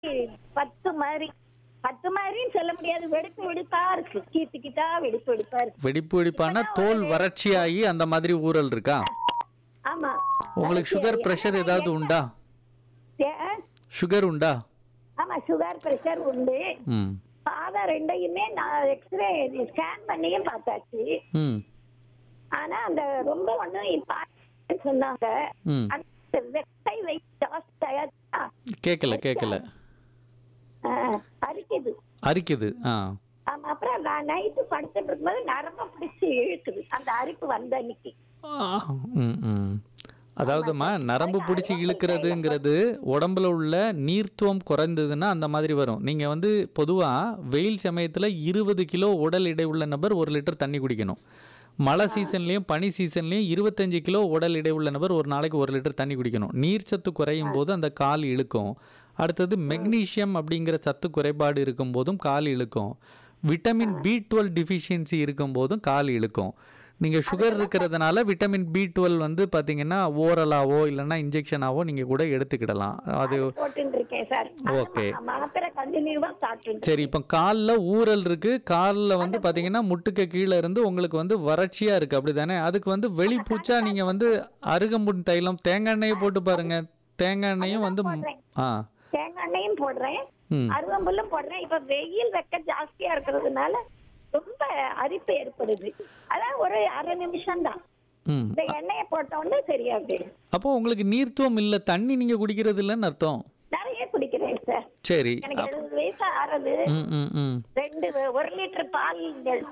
பத்து மாதிரி பத்து மாதிரின்னு சொல்ல முடியாது வெடிப்பு வெடிப்பா இருக்கு கீத்துக்கிட்டா வெடிப்பு வெடிப்பா இருக்கு வெடிப்பு வெடிப்பான தோல் வறட்சியாகி அந்த மாதிரி ஊறல் இருக்கா ஆமா உங்களுக்கு சுகர் பிரஷர் ஏதாவது உண்டா ஏ- சுகர் உண்டா ஆமா சுகர் பிரஷர் உண்டு ம் பாதம் ரெண்டையுமே நான் எக்ஸ்ரே ஸ்கேன் பண்ணியும் பார்த்தாச்சு ம் ஆனா அந்த ரொம்ப ஒண்ணும் பா- சொன்னாங்க ம் அந்த வெட்டை வெயிட் ஜாஸ்தி ஆயாச்சா கேட்கல கேட்கல ஆ, அரிக்குது அரிக்குது ஆ ஆமா அப்புறம் நான் நைட்டு படுத்துட்டு இருக்கும்போது நரம்ப பிடிச்சி இழுக்குது அந்த அரிப்பு வந்த அன்னைக்கு ஆ, ம் ம் அதாவதுமா நரம்பு பிடிச்சி இழுக்கிறதுங்கிறது உடம்புல உள்ள நீர்த்துவம் குறைந்ததுன்னா அந்த மாதிரி வரும் நீங்கள் வந்து பொதுவாக வெயில் சமயத்தில் இருபது கிலோ உடல் எடை உள்ள நபர் ஒரு லிட்டர் தண்ணி குடிக்கணும் மழை சீசன்லேயும் பனி சீசன்லேயும் இருபத்தஞ்சு கிலோ உடல் எடை உள்ள நபர் ஒரு நாளைக்கு ஒரு லிட்டர் தண்ணி குடிக்கணும் நீர் சத்து குறையும் போது அந்த கால் இழுக்கும் அடுத்தது மெக்னீஷியம் அப்படிங்கிற சத்து குறைபாடு இருக்கும்போதும் கால் இழுக்கும் விட்டமின் பி டுவெல் டிஃபிஷியன்சி இருக்கும்போதும் கால் இழுக்கும் நீங்கள் சுகர் இருக்கிறதுனால விட்டமின் பி டுவெல் வந்து பார்த்தீங்கன்னா ஓரலாவோ இல்லைன்னா இன்ஜெக்ஷனாவோ நீங்கள் கூட எடுத்துக்கிடலாம் அது போட்டுட்டு இருக்கேன் சார் Okay. மாத்திரை கண்டினியூவா சாப்பிட்டு சரி இப்போ காலில் ஊறல் இருக்கு காலில் வந்து பார்த்தீங்கன்னா முட்டுக்கு கீழே இருந்து உங்களுக்கு வந்து வறட்சியாக இருக்குது அப்படி தானே அதுக்கு வந்து வெளிப்பூச்சா நீங்கள் வந்து அருகம்புல் தைலம் தேங்காய் எண்ணெயை போட்டு பாருங்க தேங்காய் எண்ணெயும் வந்து ஆ தேங்காய் எண்ணெயும் போடுறேன் ம் அருவம்புல்லும் போடுறேன் இப்ப வெயில் வெக்க ஜாஸ்தியா இருக்கிறதுனால ரொம்ப அரிப்பு ஏற்படுது அதான் ஒரு அரை நிமிஷம் தான் ம் இந்த எண்ணெயை போட்ட உடனே சரியா போயிடும் அப்போ உங்களுக்கு நீர்த்துவம் இல்லை தண்ணி நீங்கள் குடிக்கிறது இல்லைன்னு அர்த்தம் நிறைய குடிக்கிறேன் சார் சரி எனக்கு எழுபது வயசு ஆறது ம் ம் ம் ரெண்டு ஒரு லிட்டர் பால்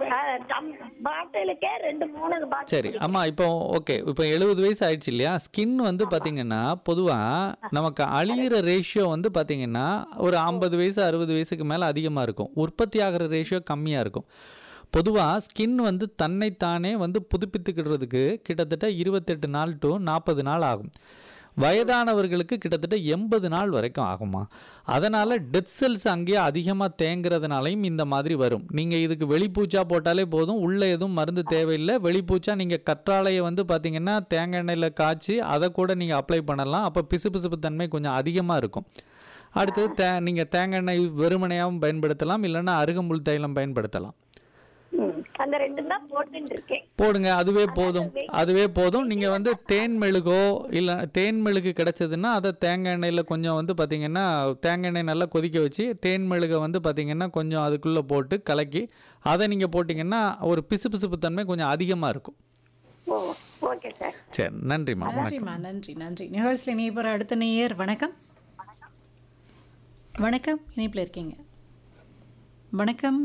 பாட்டிலுக்கே ரெண்டு மூணு பாட்டில் சரி ஆமாம் இப்போ ஓகே இப்போ எழுபது வயசு ஆயிடுச்சு இல்லையா ஸ்கின் வந்து பார்த்தீங்கன்னா பொதுவாக நமக்கு அழியிற ரேஷியோ வந்து பார்த்தீங்கன்னா ஒரு ஐம்பது வயசு அறுபது வயசுக்கு மேலே அதிகமாக இருக்கும் உற்பத்தி ஆகிற ரேஷியோ கம்மியாக இருக்கும் பொதுவாக ஸ்கின் வந்து தன்னைத்தானே வந்து புதுப்பித்துக்கிடுறதுக்கு கிட்டத்தட்ட இருபத்தெட்டு நாள் டு நாற்பது நாள் ஆகும் வயதானவர்களுக்கு கிட்டத்தட்ட எண்பது நாள் வரைக்கும் ஆகுமா அதனால் டெத் செல்ஸ் அங்கேயே அதிகமாக தேங்குறதுனாலையும் இந்த மாதிரி வரும் நீங்கள் இதுக்கு வெளிப்பூச்சா போட்டாலே போதும் உள்ளே எதுவும் மருந்து தேவையில்லை வெளிப்பூச்சா நீங்கள் கற்றாழையை வந்து பார்த்தீங்கன்னா தேங்காய் எண்ணெயில் காய்ச்சி அதை கூட நீங்கள் அப்ளை பண்ணலாம் அப்போ பிசுபிசுப்பு தன்மை கொஞ்சம் அதிகமாக இருக்கும் அடுத்தது தே நீங்கள் தேங்காய் எண்ணெய் வெறுமனையாகவும் பயன்படுத்தலாம் இல்லைன்னா அருகம்புல் தைலம் பயன்படுத்தலாம் ம், அந்த ரெண்டு தான் போட்டுட்டு இருக்கேன் போடுங்க அதுவே போதும் அதுவே போதும் நீங்கள் வந்து தேன் மெழுகோ இல்லை தேன் மெழுகு கிடைச்சதுன்னா அதை தேங்காய் எண்ணெயில் கொஞ்சம் வந்து பார்த்தீங்கன்னா தேங்காய் எண்ணெய் நல்லா கொதிக்க வச்சு தேன் மெழுகை வந்து பார்த்தீங்கன்னா கொஞ்சம் அதுக்குள்ளே போட்டு கலக்கி அதை நீங்கள் போட்டிங்கன்னா ஒரு பிசுபிசுப்பு தன்மை கொஞ்சம் அதிகமாக இருக்கும் ஓ ஓகே சார் சரி நன்றிம்மா வணக்கம் நன்றிம்மா நன்றி நன்றி நிகழ்ச்சியில் இணைப்போகிற அடுத்த நேயர் வணக்கம் வணக்கம் இணைப்பில் இருக்கீங்க வணக்கம்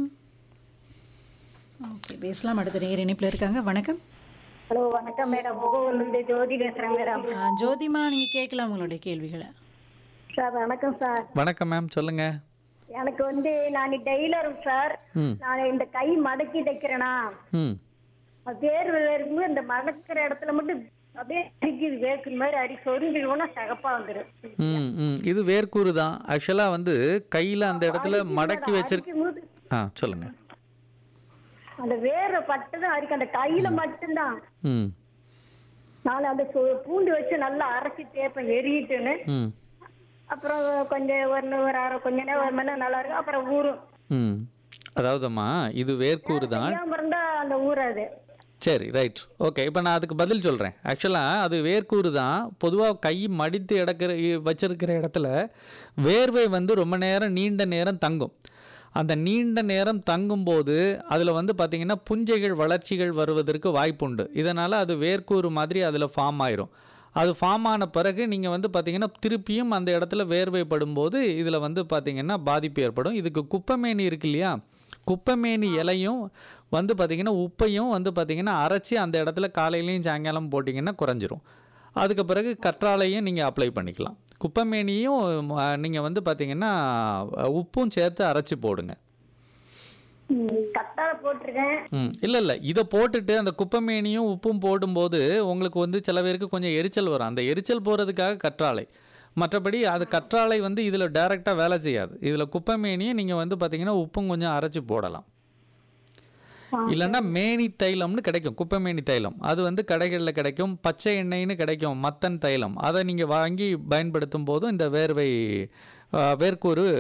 ஓகே பேசலாம் அடுத்த நேயர் இணைப்பில் இருக்காங்க வணக்கம் ஹலோ வணக்கம் மேடம் முகவூர்லேருந்து ஜோதி பேசுகிறேன் மேடம் ஆ, ஜோதிமா நீங்கள் கேட்கலாம் உங்களுடைய கேள்விகளை சார் வணக்கம் சார் வணக்கம் மேம் சொல்லுங்கள் எனக்கு வந்து நான் டெய்லரும் சார் ம் நான் இந்த கை மடக்கி தைக்கிறேனா ம் அது வேர்வை இருக்கும்போது இந்த மடக்கிற இடத்துல மட்டும் அப்படியே அரிக்குது வேர்க்குற மாதிரி அரி சொருங்கிடுவோம்னா சகப்பா வந்துடும் ம் ம் இது வேர்க்கூறு தான் ஆக்சுவலாக வந்து கையில் அந்த இடத்துல மடக்கி வச்சிருக்க அரிக்கும்போது ஆ சொல்லுங்கள் அந்த வேர்வை பட்டுதான் அரிக்கும் அந்த கையில மட்டும்தான் ம் நான் அந்த சு- பூண்டு வச்சு நல்லா அரைச்சி தேய்ப்பேன் எரியிட்டுன்னு ம் அப்புறம் கொஞ்சம் ஒரு ஒரு அரை கொஞ்ச நேரம் ஒரு மணி நேரம் நல்லா இருக்கும் அப்புறம் ஊறும் ம் அதாவதும்மா இது வேர்க்கூறு தான் தெரியாம இருந்தா அந்த ஊறாது சரி ரைட் ஓகே இப்போ நான் அதுக்கு பதில் சொல்கிறேன் ஆக்சுவலாக அது வேர்க்கூறு தான் பொதுவாக கை மடித்து இடக்கிற வச்சிருக்கிற இடத்துல வேர்வை வந்து ரொம்ப நேரம் நீண்ட நேரம் தங்கும் அந்த நீண்ட நேரம் தங்கும்போது அதில் வந்து பார்த்திங்கன்னா புஞ்சைகள் வளர்ச்சிகள் வருவதற்கு வாய்ப்புண்டு இதனால் அது வேர்க்கூறு மாதிரி அதில் ஃபார்ம் ஆயிரும் அது ஃபார்ம் ஆன பிறகு நீங்கள் வந்து பார்த்தீங்கன்னா திருப்பியும் அந்த இடத்துல வேர்வை படும்போது இதில் வந்து பார்த்தீங்கன்னா பாதிப்பு ஏற்படும் இதுக்கு குப்பைமேனி இருக்கு இல்லையா குப்பைமேனி இலையும் வந்து பார்த்திங்கன்னா உப்பையும் வந்து பார்த்திங்கன்னா அரைச்சி அந்த இடத்துல காலையிலையும் சாயங்காலம் போட்டிங்கன்னா குறைஞ்சிரும் அதுக்கு பிறகு கற்றாழையும் நீங்கள் அப்ளை பண்ணிக்கலாம் குப்பைமேனியும் நீங்கள் வந்து பார்த்திங்கன்னா உப்பும் சேர்த்து அரைச்சி போடுங்க கத்தாழை போட்டிருக்கேன் ம் இல்லை இல்லை இதை போட்டுட்டு அந்த குப்பைமேனியும் உப்பும் போடும்போது உங்களுக்கு வந்து சில பேருக்கு கொஞ்சம் எரிச்சல் வரும் அந்த எரிச்சல் போகிறதுக்காக கற்றாழை மற்றபடி அது கற்றாழை வந்து இதில் டைரெக்டாக வேலை செய்யாது இதில் குப்பைமேனியை நீங்கள் வந்து பார்த்தீங்கன்னா உப்பும் கொஞ்சம் அரைச்சி போடலாம் இல்லைன்னா மேனி தைலம்னு கிடைக்கும் குப்பைமேனி தைலம் அது வந்து கடைகளில் கிடைக்கும் பச்சை எண்ணெய்னு கிடைக்கும் மத்தன் தைலம் அதை நீங்கள் வாங்கி பயன்படுத்தும் போதும் இந்த வேர்வை ஆ, வேர்க்கூறு